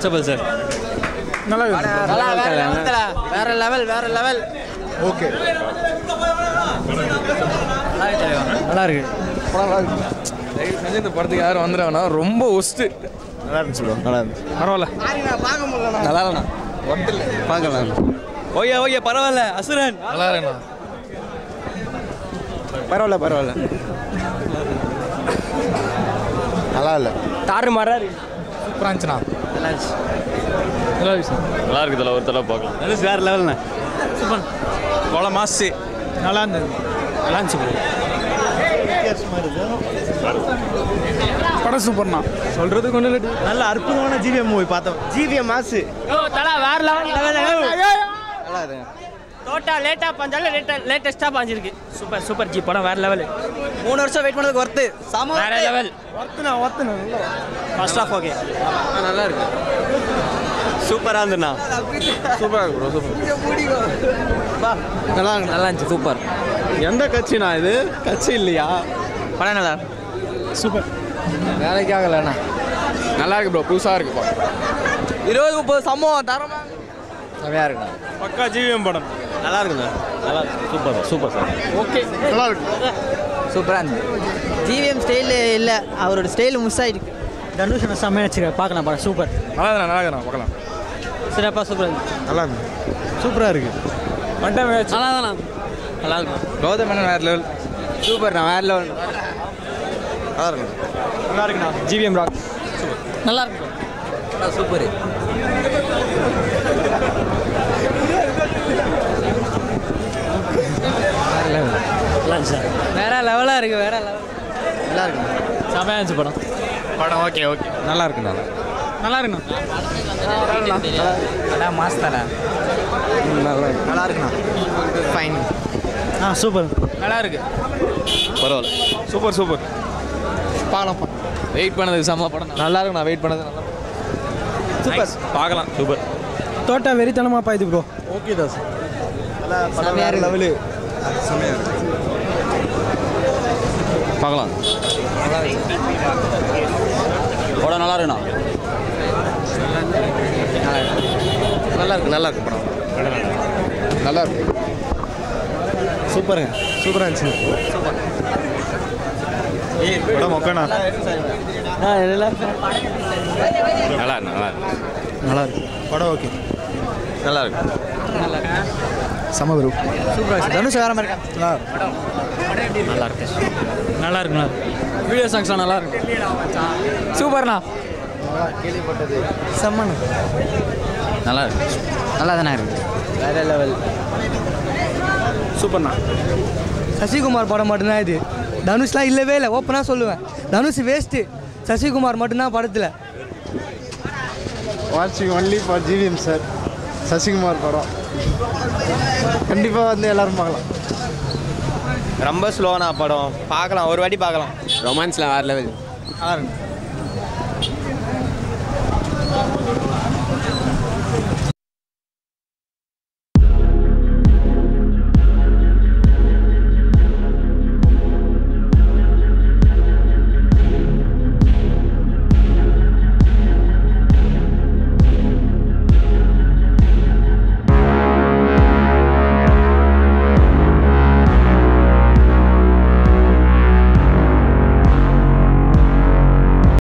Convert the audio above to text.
Watchable sir நல்லா இருக்கு வேற லெவல் வேற லெவல் ஓகே நல்லா இருக்கு செஞ்சு இந்த படத்துக்கு யாரும் வந்துடுறாங்கன்னா ரொம்ப ஒஸ்ட்டு நல்லா இருந்துச்சு ப்ரோ நல்லா இருந்துச்சு பரவாயில்ல நல்லா இல்லைண்ணா பார்க்கலாம் ஓகே ஓகே பரவாயில்ல அசுரன் நல்லா இருக்குண்ணா பரவாயில்ல பரவாயில்ல நல்லா இல்லை தாறு மாறா இருக்கு சூப்பராக இருந்துச்சுண்ணா நல்லா இருந்துச்சு நல்லா இருக்கு சார் நல்லா இருக்குது தலை ஒரு தலை பார்க்கலாம் தனுஷ் வேற லெவல்ண்ணா சூப்பர் கொலை மாசு நல்லா இருந்தது நல்லா இருந்துச்சு bro. படம் சூப்பர்ண்ணா சொல்கிறதுக்கு ஒன்றும் இல்லை நல்ல அற்புதமான ஜிவிஎம் மூவி பார்த்தோம் ஜிவிஎம் மாசு தலா வேற லெவல் நல்லா இருங்க டோட்டா லேட்டா பஞ்சாலும் லேட்டா லேட்டஸ்டா பாஞ்சிருக்கு சூப்பர் சூப்பர் ஜி படம் வேற லெவல் மூணு வருஷம் வெயிட் பண்ணதுக்கு ஒர்த்து சம வேற லெவல் ஒர்த்துனா ஒர்த்துனா ஃபர்ஸ்ட் ஆஃப் ஓகே நல்லா இருக்கு சூப்பராக இருந்துண்ணா சூப்பராக இருக்கு ப்ரோ சூப்பர் நல்லா இருக்கு நல்லா இருந்துச்சு சூப்பர் எந்த கட்சிண்ணா இது கட்சி இல்லையா படம் நல்லா சூப்பர் வேலைக்கு ஆகலைண்ணா நல்லா இருக்கு ப்ரோ புதுசாக இருக்குப்பா இருபது முப்பது சம்பவம் தரமா செமையாக இருக்குண்ணா பக்கா ஜிவிஎம் படம் நல்லா இருக்குண்ணா நல்லா இருக்கு சூப்பர் சூப்பர் சார் நல்லா இருக்கு சூப்பரா இருந்துச்சு ஜிவிஎம் ஸ்டைல் இல்லை அவரோட ஸ்டைல் மிஸ் ஆயிருக்கு தனுஷ் செம்மையா வச்சிருக்க பார்க்கலாம் படம் சூப்பர் நல்லா இருக்குண்ணா நல்லா இருக்குண்ணா பார்க்கலாம் சிறப்பாக சூப்பர் இருந்துச்சு நல்லா இருக்கு சூப்பராக இருக்கு நல்லா தானா நல்லா இருக்கும் கௌதம் மேனன் வேறு லெவல் சூப்பர்ண்ணா வேற லெவல் நல்லா இருக்கு நல்லா இருக்குண்ணா ஜிவிஎம் ராக் நல்லா இருக்கு சூப்பர் வேற லெவலாக இருக்கு வேற லெவல் நல்லா இருக்கு செம்மையா இருந்துச்சு படம் படம் ஓகே ஓகே நல்லா இருக்குண்ணா நல்லா இருக்குண்ணா நல்லா மாஸ்தாரா நல்லா இருக்குண்ணா ஃபைன் ஆ சூப்பர் நல்லா இருக்கு பரவாயில்ல சூப்பர் சூப்பர் பார்க்கலாம் வெயிட் பண்ணதுக்கு செம்ம படம் நல்லா இருக்குண்ணா வெயிட் பண்ணது நல்லா சூப்பர் பார்க்கலாம் சூப்பர் தோட்டா வெறித்தனமாக பாயுது ப்ரோ ஓகே தாஸ் நல்லா படம் வேற லெவலு செம்மையாக இருக்கு பார்க்கலாம் படம் நல்லா இருக்குண்ணா நல்லா இருக்கு நல்லா இருக்கு படம் நல்லா இருக்கு சூப்பருங்க சூப்பராக இருந்துச்சு படம் ஓகேண்ணா நல்லா இருக்கு நல்லா இருக்கு நல்லா இருக்கு படம் ஓகே நல்லா இருக்கு சம ப்ரோ சூப்பர் தனுஷ் வேற மாதிரி இருக்கா நல்லா நல்லா இருக்கு நல்லா இருக்குண்ணா வீடியோ சாங்ஸ் நல்லா இருக்கு சூப்பர்ண்ணா செம்மண்ணு நல்லா இருக்கு நல்லா தானே இருக்கு வேற லெவல் சூப்பர்ண்ணா சசிகுமார் படம் மட்டும்தான் இது தனுஷ்லாம் இல்லவே இல்லை ஓப்பனாக சொல்லுவேன் தனுஷ் வேஸ்ட்டு சசிகுமார் மட்டும்தான் படத்தில் வாட்சிங் only for GVM sir Sasikumar படம் கண்டிப்பாக வந்து எல்லாரும் பார்க்கலாம் ரொம்ப ஸ்லோனா படம் பார்க்கலாம் ஒரு வாட்டி பார்க்கலாம் ரொமான்ஸ்லாம் வேறு லெவல் நல்லா இருக்கு